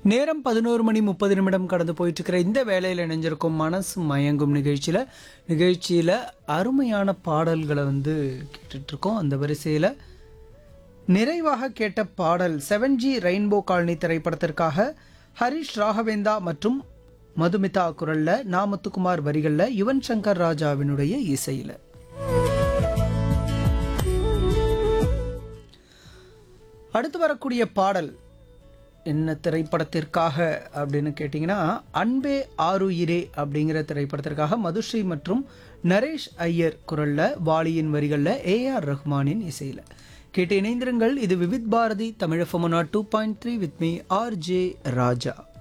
நேரம் பதினோரு மணி முப்பது நிமிடம் கடந்து போயிட்டு இருக்கிற இந்த வேலையில் இணைஞ்சிருக்கும் மனசு மயங்கும் நிகழ்ச்சியில் நிகழ்ச்சியில் அருமையான பாடல்களை வந்து கேட்டுட்டு இருக்கோம் அந்த வரிசையில் நிறைவாக கேட்ட பாடல் செவன் ஜி ரெயின்போ காலனி திரைப்படத்திற்காக ஹரிஷ் ராகவேந்தா மற்றும் மதுமிதா குரல்ல நாமத்துக்குமார் வரிகளில் யுவன் சங்கர் ராஜாவினுடைய இசையில் அடுத்து வரக்கூடிய பாடல் என்ன திரைப்படத்திற்காக அப்படின்னு கேட்டிங்கன்னா அன்பே ஆருயிரே அப்படிங்கிற திரைப்படத்திற்காக மதுஸ்ரீ மற்றும் நரேஷ் ஐயர் குரல்ல வாலியின் வரிகளில் ஏஆர் ரஹ்மானின் இசையில் கேட்டு இணைந்திருங்கள் இது Vividh Bharati Tamil two point three with me R J Raja